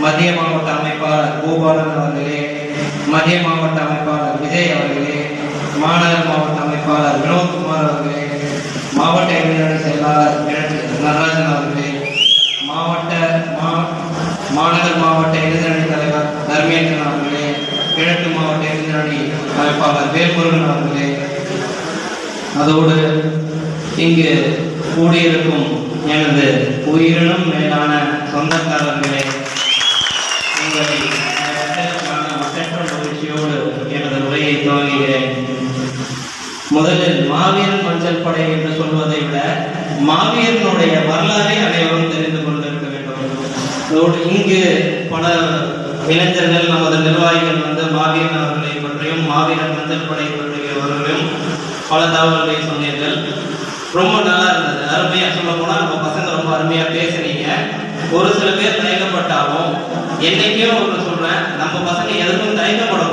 மத்திய மாவட்ட அமைப்பாளர் கோபாலன் அவர்களே மத்திய மாவட்ட அமைப்பாளர் விஜய் அவர்களே மாநகர் மாவட்ட அமைப்பாளர் வினோத்குமார் அவர்களே மாவட்ட இளைஞரணி செயலாளர் கிழக்கு நடராஜன் அவர்களே மாவட்ட மா- மாநகர் மாவட்ட இளைஞரணி தலைவர் தர்மேந்திரன் அவர்களே கிழக்கு மாவட்ட இளைஞரணி அமைப்பாளர் வேல்முருகன் அவர்களே அதோடு இங்கு கூடியிருக்கும் எனது உயிரினும் மேலான சொந்தக்காரர்களே உங்களை வரவேற்பதற்கான மற்றற்ற மகிழ்ச்சியோடு எனது உரையை துவங்குகிறேன் முதலில் மாவீரன் மஞ்சள் படை என்று சொல்வதை விட மாவீரனுடைய வரலாறை அனைவரும் தெரிந்து கொண்டிருக்க வேண்டும் அதோடு இங்கு பல இளைஞர்கள் நமது நிர்வாகிகள் வந்து மாவீரன் அவர்களை பற்றியும் மாவீரன் மஞ்சள் படை பற்றியவர்களையும் பல தகவல்களை சொன்னீர்கள் ரொம்ப நல்லா இருந்தது அருமையா சொல்ல போனா நம்ம பசங்க ரொம்ப அருமையா பேசுனீங்க ஒரு சில பேர் தயக்கப்பட்டாலும் என்னைக்கோ ஒன்று சொல்றேன் நம்ம பசங்க எதுக்கும் தயக்கப்பட